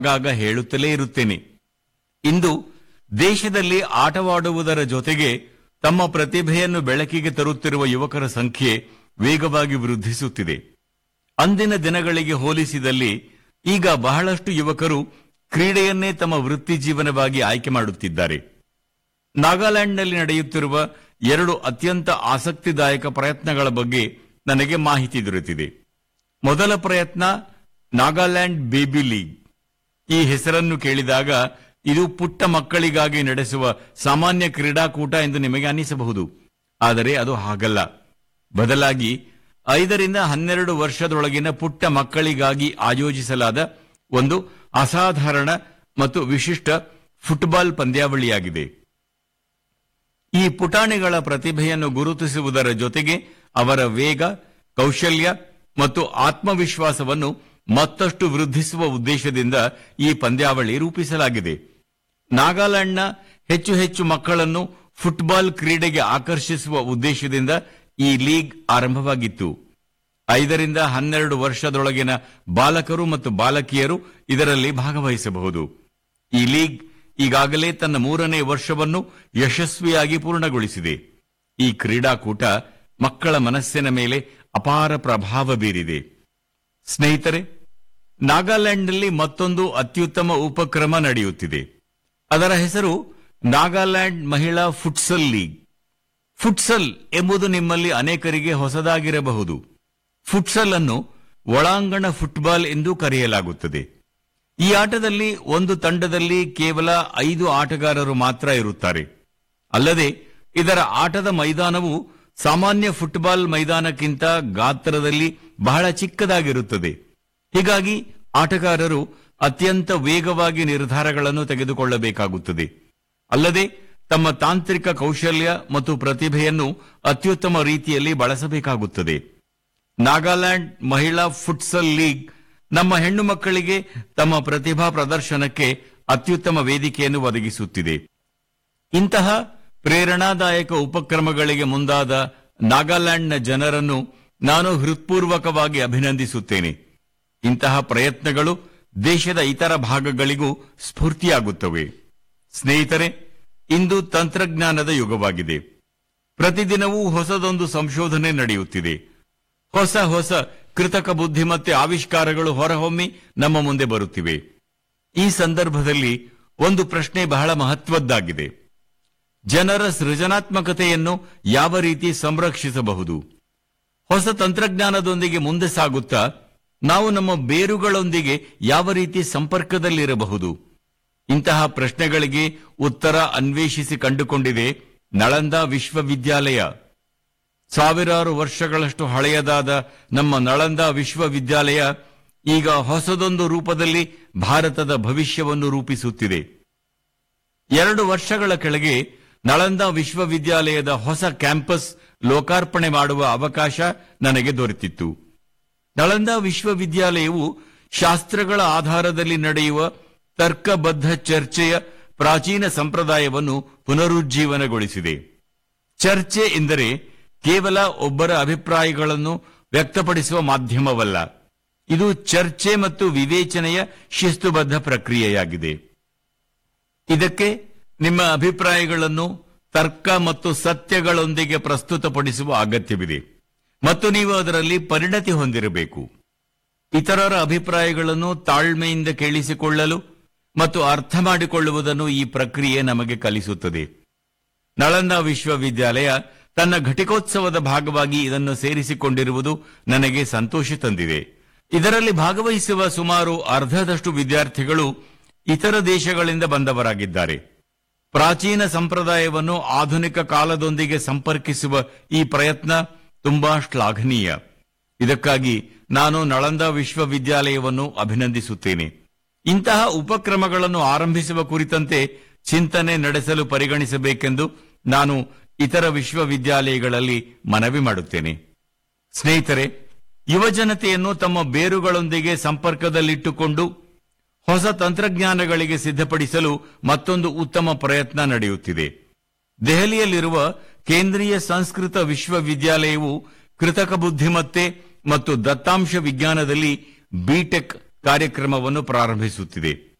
ಆಗಾಗ ಹೇಳುತ್ತಲೇ ಇರುತ್ತೇನೆ ಇಂದು ದೇಶದಲ್ಲಿ ಆಟವಾಡುವುದರ ಜೊತೆಗೆ ತಮ್ಮ ಪ್ರತಿಭೆಯನ್ನು ಬೆಳಕಿಗೆ ತರುತ್ತಿರುವ ಯುವಕರ ಸಂಖ್ಯೆ ವೇಗವಾಗಿ ವೃದ್ಧಿಸುತ್ತಿದೆ ಅಂದಿನ ದಿನಗಳಿಗೆ ಹೋಲಿಸಿದಲ್ಲಿ ಈಗ ಬಹಳಷ್ಟು ಯುವಕರು ಕ್ರೀಡೆಯನ್ನೇ ತಮ್ಮ ವೃತ್ತಿ ಜೀವನವಾಗಿ ಆಯ್ಕೆ ಮಾಡುತ್ತಿದ್ದಾರೆ ನಾಗಾಲ್ಯಾಂಡ್ನಲ್ಲಿ ನಡೆಯುತ್ತಿರುವ ಎರಡು ಅತ್ಯಂತ ಆಸಕ್ತಿದಾಯಕ ಪ್ರಯತ್ನಗಳ ಬಗ್ಗೆ ನನಗೆ ಮಾಹಿತಿ ದೊರೆತಿದೆ ಮೊದಲ ಪ್ರಯತ್ನ ನಾಗಾಲ್ಯಾಂಡ್ ಬೇಬಿ ಲೀಗ್ ಈ ಹೆಸರನ್ನು ಕೇಳಿದಾಗ ಇದು ಪುಟ್ಟ ಮಕ್ಕಳಿಗಾಗಿ ನಡೆಸುವ ಸಾಮಾನ್ಯ ಕ್ರೀಡಾಕೂಟ ಎಂದು ನಿಮಗೆ ಅನಿಸಬಹುದು ಆದರೆ ಅದು ಹಾಗಲ್ಲ ಬದಲಾಗಿ ಐದರಿಂದ ಹನ್ನೆರಡು ವರ್ಷದೊಳಗಿನ ಪುಟ್ಟ ಮಕ್ಕಳಿಗಾಗಿ ಆಯೋಜಿಸಲಾದ ಒಂದು ಅಸಾಧಾರಣ ಮತ್ತು ವಿಶಿಷ್ಟ ಫುಟ್ಬಾಲ್ ಪಂದ್ಯಾವಳಿಯಾಗಿದೆ ಈ ಪುಟಾಣಿಗಳ ಪ್ರತಿಭೆಯನ್ನು ಗುರುತಿಸುವುದರ ಜೊತೆಗೆ ಅವರ ವೇಗ ಕೌಶಲ್ಯ ಮತ್ತು ಆತ್ಮವಿಶ್ವಾಸವನ್ನು ಮತ್ತಷ್ಟು ವೃದ್ಧಿಸುವ ಉದ್ದೇಶದಿಂದ ಈ ಪಂದ್ಯಾವಳಿ ರೂಪಿಸಲಾಗಿದೆ ನಾಗಾಲ್ಯಾಂಡ್ನ ಹೆಚ್ಚು ಹೆಚ್ಚು ಮಕ್ಕಳನ್ನು ಫುಟ್ಬಾಲ್ ಕ್ರೀಡೆಗೆ ಆಕರ್ಷಿಸುವ ಉದ್ದೇಶದಿಂದ ಈ ಲೀಗ್ ಆರಂಭವಾಗಿತ್ತು ಐದರಿಂದ ಹನ್ನೆರಡು ವರ್ಷದೊಳಗಿನ ಬಾಲಕರು ಮತ್ತು ಬಾಲಕಿಯರು ಇದರಲ್ಲಿ ಭಾಗವಹಿಸಬಹುದು ಈ ಲೀಗ್ ಈಗಾಗಲೇ ತನ್ನ ಮೂರನೇ ವರ್ಷವನ್ನು ಯಶಸ್ವಿಯಾಗಿ ಪೂರ್ಣಗೊಳಿಸಿದೆ ಈ ಕ್ರೀಡಾಕೂಟ ಮಕ್ಕಳ ಮನಸ್ಸಿನ ಮೇಲೆ ಅಪಾರ ಪ್ರಭಾವ ಬೀರಿದೆ ಸ್ನೇಹಿತರೆ ನಾಗಾಲ್ಯಾಂಡ್ನಲ್ಲಿ ಮತ್ತೊಂದು ಅತ್ಯುತ್ತಮ ಉಪಕ್ರಮ ನಡೆಯುತ್ತಿದೆ ಅದರ ಹೆಸರು ನಾಗಾಲ್ಯಾಂಡ್ ಮಹಿಳಾ ಫುಟ್ಸಲ್ ಲೀಗ್ ಫುಟ್ಸಲ್ ಎಂಬುದು ನಿಮ್ಮಲ್ಲಿ ಅನೇಕರಿಗೆ ಹೊಸದಾಗಿರಬಹುದು ಫುಟ್ಸಲ್ ಅನ್ನು ಒಳಾಂಗಣ ಫುಟ್ಬಾಲ್ ಎಂದು ಕರೆಯಲಾಗುತ್ತದೆ ಈ ಆಟದಲ್ಲಿ ಒಂದು ತಂಡದಲ್ಲಿ ಕೇವಲ ಐದು ಆಟಗಾರರು ಮಾತ್ರ ಇರುತ್ತಾರೆ ಅಲ್ಲದೆ ಇದರ ಆಟದ ಮೈದಾನವು ಸಾಮಾನ್ಯ ಫುಟ್ಬಾಲ್ ಮೈದಾನಕ್ಕಿಂತ ಗಾತ್ರದಲ್ಲಿ ಬಹಳ ಚಿಕ್ಕದಾಗಿರುತ್ತದೆ ಹೀಗಾಗಿ ಆಟಗಾರರು ಅತ್ಯಂತ ವೇಗವಾಗಿ ನಿರ್ಧಾರಗಳನ್ನು ತೆಗೆದುಕೊಳ್ಳಬೇಕಾಗುತ್ತದೆ ಅಲ್ಲದೆ ತಮ್ಮ ತಾಂತ್ರಿಕ ಕೌಶಲ್ಯ ಮತ್ತು ಪ್ರತಿಭೆಯನ್ನು ಅತ್ಯುತ್ತಮ ರೀತಿಯಲ್ಲಿ ಬಳಸಬೇಕಾಗುತ್ತದೆ ನಾಗಾಲ್ಯಾಂಡ್ ಮಹಿಳಾ ಫುಟ್ಸಲ್ ಲೀಗ್ ನಮ್ಮ ಹೆಣ್ಣು ಮಕ್ಕಳಿಗೆ ತಮ್ಮ ಪ್ರತಿಭಾ ಪ್ರದರ್ಶನಕ್ಕೆ ಅತ್ಯುತ್ತಮ ವೇದಿಕೆಯನ್ನು ಒದಗಿಸುತ್ತಿದೆ ಇಂತಹ ಪ್ರೇರಣಾದಾಯಕ ಉಪಕ್ರಮಗಳಿಗೆ ಮುಂದಾದ ನಾಗಾಲ್ಯಾಂಡ್ನ ಜನರನ್ನು ನಾನು ಹೃತ್ಪೂರ್ವಕವಾಗಿ ಅಭಿನಂದಿಸುತ್ತೇನೆ ಇಂತಹ ಪ್ರಯತ್ನಗಳು ದೇಶದ ಇತರ ಭಾಗಗಳಿಗೂ ಸ್ಫೂರ್ತಿಯಾಗುತ್ತವೆ ಸ್ನೇಹಿತರೆ ಇಂದು ತಂತ್ರಜ್ಞಾನದ ಯುಗವಾಗಿದೆ ಪ್ರತಿದಿನವೂ ಹೊಸದೊಂದು ಸಂಶೋಧನೆ ನಡೆಯುತ್ತಿದೆ ಹೊಸ ಹೊಸ ಕೃತಕ ಬುದ್ಧಿಮತ್ತೆ ಆವಿಷ್ಕಾರಗಳು ಹೊರಹೊಮ್ಮಿ ನಮ್ಮ ಮುಂದೆ ಬರುತ್ತಿವೆ ಈ ಸಂದರ್ಭದಲ್ಲಿ ಒಂದು ಪ್ರಶ್ನೆ ಬಹಳ ಮಹತ್ವದ್ದಾಗಿದೆ ಜನರ ಸೃಜನಾತ್ಮಕತೆಯನ್ನು ಯಾವ ರೀತಿ ಸಂರಕ್ಷಿಸಬಹುದು ಹೊಸ ತಂತ್ರಜ್ಞಾನದೊಂದಿಗೆ ಮುಂದೆ ಸಾಗುತ್ತಾ ನಾವು ನಮ್ಮ ಬೇರುಗಳೊಂದಿಗೆ ಯಾವ ರೀತಿ ಸಂಪರ್ಕದಲ್ಲಿರಬಹುದು ಇಂತಹ ಪ್ರಶ್ನೆಗಳಿಗೆ ಉತ್ತರ ಅನ್ವೇಷಿಸಿ ಕಂಡುಕೊಂಡಿದೆ ನಳಂದ ವಿಶ್ವವಿದ್ಯಾಲಯ ಸಾವಿರಾರು ವರ್ಷಗಳಷ್ಟು ಹಳೆಯದಾದ ನಮ್ಮ ನಳಂದ ವಿಶ್ವವಿದ್ಯಾಲಯ ಈಗ ಹೊಸದೊಂದು ರೂಪದಲ್ಲಿ ಭಾರತದ ಭವಿಷ್ಯವನ್ನು ರೂಪಿಸುತ್ತಿದೆ ಎರಡು ವರ್ಷಗಳ ಕೆಳಗೆ ನಳಂದ ವಿಶ್ವವಿದ್ಯಾಲಯದ ಹೊಸ ಕ್ಯಾಂಪಸ್ ಲೋಕಾರ್ಪಣೆ ಮಾಡುವ ಅವಕಾಶ ನನಗೆ ದೊರೆತಿತ್ತು ನಳಂದ ವಿಶ್ವವಿದ್ಯಾಲಯವು ಶಾಸ್ತ್ರಗಳ ಆಧಾರದಲ್ಲಿ ನಡೆಯುವ ತರ್ಕಬದ್ಧ ಚರ್ಚೆಯ ಪ್ರಾಚೀನ ಸಂಪ್ರದಾಯವನ್ನು ಪುನರುಜ್ಜೀವನಗೊಳಿಸಿದೆ ಚರ್ಚೆ ಎಂದರೆ ಕೇವಲ ಒಬ್ಬರ ಅಭಿಪ್ರಾಯಗಳನ್ನು ವ್ಯಕ್ತಪಡಿಸುವ ಮಾಧ್ಯಮವಲ್ಲ ಇದು ಚರ್ಚೆ ಮತ್ತು ವಿವೇಚನೆಯ ಶಿಸ್ತುಬದ್ಧ ಪ್ರಕ್ರಿಯೆಯಾಗಿದೆ ಇದಕ್ಕೆ ನಿಮ್ಮ ಅಭಿಪ್ರಾಯಗಳನ್ನು ತರ್ಕ ಮತ್ತು ಸತ್ಯಗಳೊಂದಿಗೆ ಪ್ರಸ್ತುತಪಡಿಸುವ ಅಗತ್ಯವಿದೆ ಮತ್ತು ನೀವು ಅದರಲ್ಲಿ ಪರಿಣತಿ ಹೊಂದಿರಬೇಕು ಇತರರ ಅಭಿಪ್ರಾಯಗಳನ್ನು ತಾಳ್ಮೆಯಿಂದ ಕೇಳಿಸಿಕೊಳ್ಳಲು ಮತ್ತು ಅರ್ಥ ಮಾಡಿಕೊಳ್ಳುವುದನ್ನು ಈ ಪ್ರಕ್ರಿಯೆ ನಮಗೆ ಕಲಿಸುತ್ತದೆ ನಳಂದ ವಿಶ್ವವಿದ್ಯಾಲಯ ತನ್ನ ಘಟಿಕೋತ್ಸವದ ಭಾಗವಾಗಿ ಇದನ್ನು ಸೇರಿಸಿಕೊಂಡಿರುವುದು ನನಗೆ ಸಂತೋಷ ತಂದಿದೆ ಇದರಲ್ಲಿ ಭಾಗವಹಿಸುವ ಸುಮಾರು ಅರ್ಧದಷ್ಟು ವಿದ್ಯಾರ್ಥಿಗಳು ಇತರ ದೇಶಗಳಿಂದ ಬಂದವರಾಗಿದ್ದಾರೆ ಪ್ರಾಚೀನ ಸಂಪ್ರದಾಯವನ್ನು ಆಧುನಿಕ ಕಾಲದೊಂದಿಗೆ ಸಂಪರ್ಕಿಸುವ ಈ ಪ್ರಯತ್ನ ತುಂಬಾ ಶ್ಲಾಘನೀಯ ಇದಕ್ಕಾಗಿ ನಾನು ನಳಂದ ವಿಶ್ವವಿದ್ಯಾಲಯವನ್ನು ಅಭಿನಂದಿಸುತ್ತೇನೆ ಇಂತಹ ಉಪಕ್ರಮಗಳನ್ನು ಆರಂಭಿಸುವ ಕುರಿತಂತೆ ಚಿಂತನೆ ನಡೆಸಲು ಪರಿಗಣಿಸಬೇಕೆಂದು ನಾನು ಇತರ ವಿಶ್ವವಿದ್ಯಾಲಯಗಳಲ್ಲಿ ಮನವಿ ಮಾಡುತ್ತೇನೆ ಸ್ನೇಹಿತರೆ ಯುವಜನತೆಯನ್ನು ತಮ್ಮ ಬೇರುಗಳೊಂದಿಗೆ ಸಂಪರ್ಕದಲ್ಲಿಟ್ಟುಕೊಂಡು ಹೊಸ ತಂತ್ರಜ್ಞಾನಗಳಿಗೆ ಸಿದ್ಧಪಡಿಸಲು ಮತ್ತೊಂದು ಉತ್ತಮ ಪ್ರಯತ್ನ ನಡೆಯುತ್ತಿದೆ ದೆಹಲಿಯಲ್ಲಿರುವ ಕೇಂದ್ರೀಯ ಸಂಸ್ಕೃತ ವಿಶ್ವವಿದ್ಯಾಲಯವು ಕೃತಕ ಬುದ್ಧಿಮತ್ತೆ ಮತ್ತು ದತ್ತಾಂಶ ವಿಜ್ಞಾನದಲ್ಲಿ ಬಿಟೆಕ್ ಕಾರ್ಯಕ್ರಮವನ್ನು ಪ್ರಾರಂಭಿಸುತ್ತಿದೆ